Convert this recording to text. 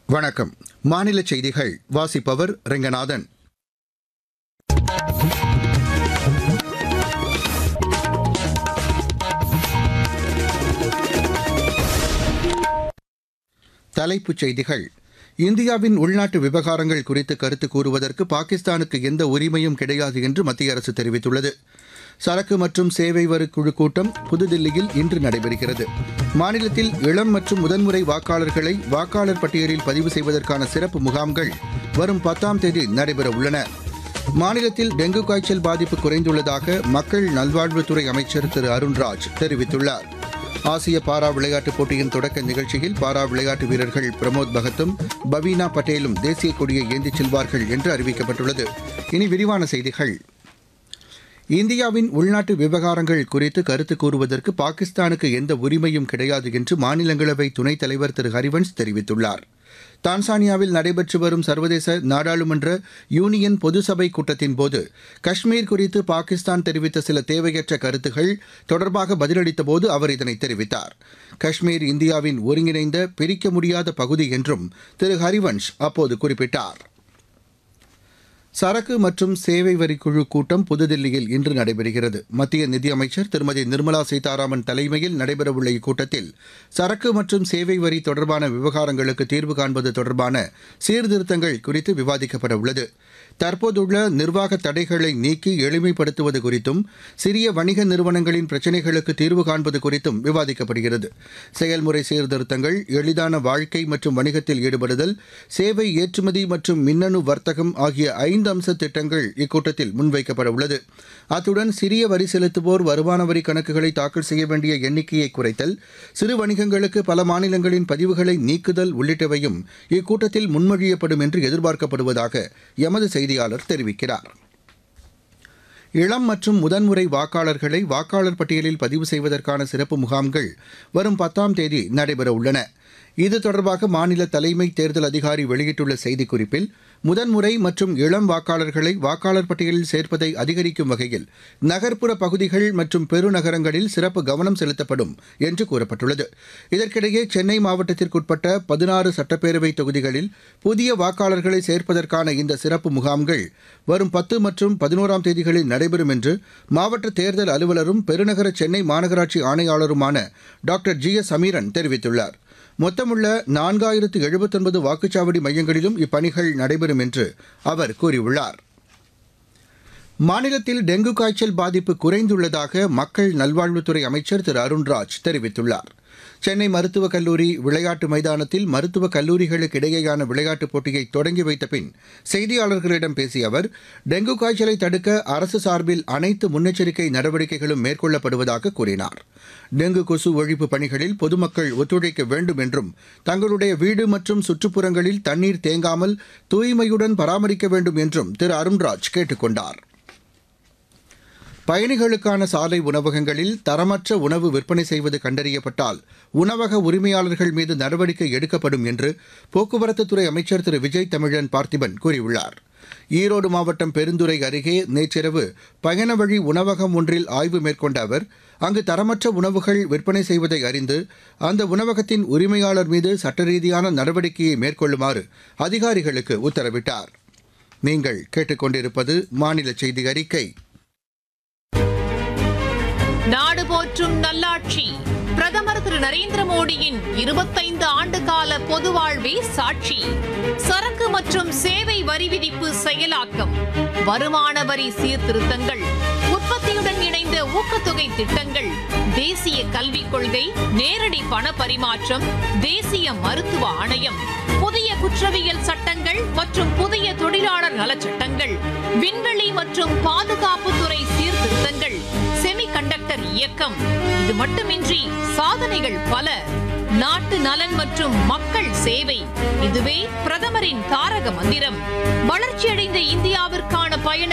வணக்கம் மாநில செய்திகள் வாசிப்பவர் ரெங்கநாதன் தலைப்புச் செய்திகள் இந்தியாவின் உள்நாட்டு விவகாரங்கள் குறித்து கருத்து கூறுவதற்கு பாகிஸ்தானுக்கு எந்த உரிமையும் கிடையாது என்று மத்திய அரசு தெரிவித்துள்ளது சரக்கு மற்றும் சேவை வரி குழு கூட்டம் புதுதில்லியில் இன்று நடைபெறுகிறது மாநிலத்தில் இளம் மற்றும் முதன்முறை வாக்காளர்களை வாக்காளர் பட்டியலில் பதிவு செய்வதற்கான சிறப்பு முகாம்கள் வரும் பத்தாம் தேதி நடைபெற உள்ளன மாநிலத்தில் டெங்கு காய்ச்சல் பாதிப்பு குறைந்துள்ளதாக மக்கள் நல்வாழ்வுத்துறை அமைச்சர் திரு அருண்ராஜ் தெரிவித்துள்ளார் ஆசிய பாரா விளையாட்டுப் போட்டியின் தொடக்க நிகழ்ச்சியில் பாரா விளையாட்டு வீரர்கள் பிரமோத் பகத்தும் பவீனா பட்டேலும் தேசிய கொடியை ஏந்திச் செல்வார்கள் என்று அறிவிக்கப்பட்டுள்ளது இனி விரிவான செய்திகள் இந்தியாவின் உள்நாட்டு விவகாரங்கள் குறித்து கருத்து கூறுவதற்கு பாகிஸ்தானுக்கு எந்த உரிமையும் கிடையாது என்று மாநிலங்களவை துணைத் தலைவர் திரு ஹரிவன்ஸ் தெரிவித்துள்ளார் தான்சானியாவில் நடைபெற்று வரும் சர்வதேச நாடாளுமன்ற யூனியன் பொதுசபை கூட்டத்தின்போது காஷ்மீர் குறித்து பாகிஸ்தான் தெரிவித்த சில தேவையற்ற கருத்துகள் தொடர்பாக பதிலளித்தபோது அவர் இதனை தெரிவித்தார் காஷ்மீர் இந்தியாவின் ஒருங்கிணைந்த பிரிக்க முடியாத பகுதி என்றும் திரு ஹரிவன்ஷ் அப்போது குறிப்பிட்டார் சரக்கு மற்றும் சேவை வரி குழு கூட்டம் புதுதில்லியில் இன்று நடைபெறுகிறது மத்திய நிதியமைச்சர் திருமதி நிர்மலா சீதாராமன் தலைமையில் நடைபெறவுள்ள இக்கூட்டத்தில் சரக்கு மற்றும் சேவை வரி தொடர்பான விவகாரங்களுக்கு தீர்வு காண்பது தொடர்பான சீர்திருத்தங்கள் குறித்து விவாதிக்கப்பட உள்ளது தற்போதுள்ள நிர்வாக தடைகளை நீக்கி எளிமைப்படுத்துவது குறித்தும் சிறிய வணிக நிறுவனங்களின் பிரச்சினைகளுக்கு தீர்வு காண்பது குறித்தும் விவாதிக்கப்படுகிறது செயல்முறை சீர்திருத்தங்கள் எளிதான வாழ்க்கை மற்றும் வணிகத்தில் ஈடுபடுதல் சேவை ஏற்றுமதி மற்றும் மின்னணு வர்த்தகம் ஆகிய ஐந்து அம்ச திட்டங்கள் இக்கூட்டத்தில் முன்வைக்கப்பட உள்ளது அத்துடன் சிறிய வரி செலுத்துவோர் வருமான வரி கணக்குகளை தாக்கல் செய்ய வேண்டிய எண்ணிக்கையை குறைத்தல் சிறு வணிகங்களுக்கு பல மாநிலங்களின் பதிவுகளை நீக்குதல் உள்ளிட்டவையும் இக்கூட்டத்தில் முன்மொழியப்படும் என்று எதிர்பார்க்கப்படுவதாக எமது செய்தியாளர் தெரிவிக்கிறார் இளம் மற்றும் முதன்முறை வாக்காளர்களை வாக்காளர் பட்டியலில் பதிவு செய்வதற்கான சிறப்பு முகாம்கள் வரும் பத்தாம் தேதி நடைபெற உள்ளன இது தொடர்பாக மாநில தலைமை தேர்தல் அதிகாரி வெளியிட்டுள்ள செய்திக்குறிப்பில் முதன்முறை மற்றும் இளம் வாக்காளர்களை வாக்காளர் பட்டியலில் சேர்ப்பதை அதிகரிக்கும் வகையில் நகர்ப்புற பகுதிகள் மற்றும் பெருநகரங்களில் சிறப்பு கவனம் செலுத்தப்படும் என்று கூறப்பட்டுள்ளது இதற்கிடையே சென்னை மாவட்டத்திற்குட்பட்ட பதினாறு சட்டப்பேரவை தொகுதிகளில் புதிய வாக்காளர்களை சேர்ப்பதற்கான இந்த சிறப்பு முகாம்கள் வரும் பத்து மற்றும் பதினோராம் தேதிகளில் நடைபெறும் என்று மாவட்ட தேர்தல் அலுவலரும் பெருநகர சென்னை மாநகராட்சி ஆணையாளருமான டாக்டர் ஜி எஸ் சமீரன் தெரிவித்துள்ளார் மொத்தமுள்ள நான்காயிரத்து எழுபத்தொன்பது வாக்குச்சாவடி மையங்களிலும் இப்பணிகள் நடைபெறும் என்று அவர் கூறியுள்ளார் மாநிலத்தில் டெங்கு காய்ச்சல் பாதிப்பு குறைந்துள்ளதாக மக்கள் நல்வாழ்வுத்துறை அமைச்சர் திரு அருண்ராஜ் தெரிவித்துள்ளார் சென்னை மருத்துவக் கல்லூரி விளையாட்டு மைதானத்தில் மருத்துவக் கல்லூரிகளுக்கு இடையேயான விளையாட்டுப் போட்டியை தொடங்கி வைத்த பின் செய்தியாளர்களிடம் பேசிய அவர் டெங்கு காய்ச்சலை தடுக்க அரசு சார்பில் அனைத்து முன்னெச்சரிக்கை நடவடிக்கைகளும் மேற்கொள்ளப்படுவதாக கூறினார் டெங்கு கொசு ஒழிப்பு பணிகளில் பொதுமக்கள் ஒத்துழைக்க வேண்டும் என்றும் தங்களுடைய வீடு மற்றும் சுற்றுப்புறங்களில் தண்ணீர் தேங்காமல் தூய்மையுடன் பராமரிக்க வேண்டும் என்றும் திரு அருண்ராஜ் கேட்டுக் கொண்டார் பயணிகளுக்கான சாலை உணவகங்களில் தரமற்ற உணவு விற்பனை செய்வது கண்டறியப்பட்டால் உணவக உரிமையாளர்கள் மீது நடவடிக்கை எடுக்கப்படும் என்று போக்குவரத்துத்துறை அமைச்சர் திரு விஜய் தமிழன் பார்த்திபன் கூறியுள்ளார் ஈரோடு மாவட்டம் பெருந்துறை அருகே நேற்றிரவு பயண வழி உணவகம் ஒன்றில் ஆய்வு மேற்கொண்ட அவர் அங்கு தரமற்ற உணவுகள் விற்பனை செய்வதை அறிந்து அந்த உணவகத்தின் உரிமையாளர் மீது சட்ட ரீதியான நடவடிக்கையை மேற்கொள்ளுமாறு அதிகாரிகளுக்கு உத்தரவிட்டார் நீங்கள் கேட்டுக்கொண்டிருப்பது மாநில செய்தி அறிக்கை நாடு போற்றும் நல்லாட்சி பிரதமர் திரு நரேந்திர மோடியின் இருபத்தைந்து ஆண்டு கால பொது வாழ்வே சாட்சி சரக்கு மற்றும் சேவை வரி விதிப்பு செயலாக்கம் வருமான வரி சீர்திருத்தங்கள் உற்பத்தியுடன் இணைந்த ஊக்கத்தொகை திட்டங்கள் தேசிய கல்விக் கொள்கை நேரடி பண பரிமாற்றம் தேசிய மருத்துவ ஆணையம் புதிய குற்றவியல் சட்டங்கள் மற்றும் புதிய தொழிலாளர் நலச்சட்டங்கள் விண்வெளி மற்றும் பாதுகாப்புத்துறை சீர்திருத்தங்கள் செமிகண்டக்டர் இயக்கம் இது மட்டுமின்றி சாதனைகள் பல நாட்டு நலன் மற்றும் மக்கள் சேவை இதுவே பிரதமரின் தாரக மந்திரம் வளர்ச்சியடைந்த இந்தியாவிற்கான பயண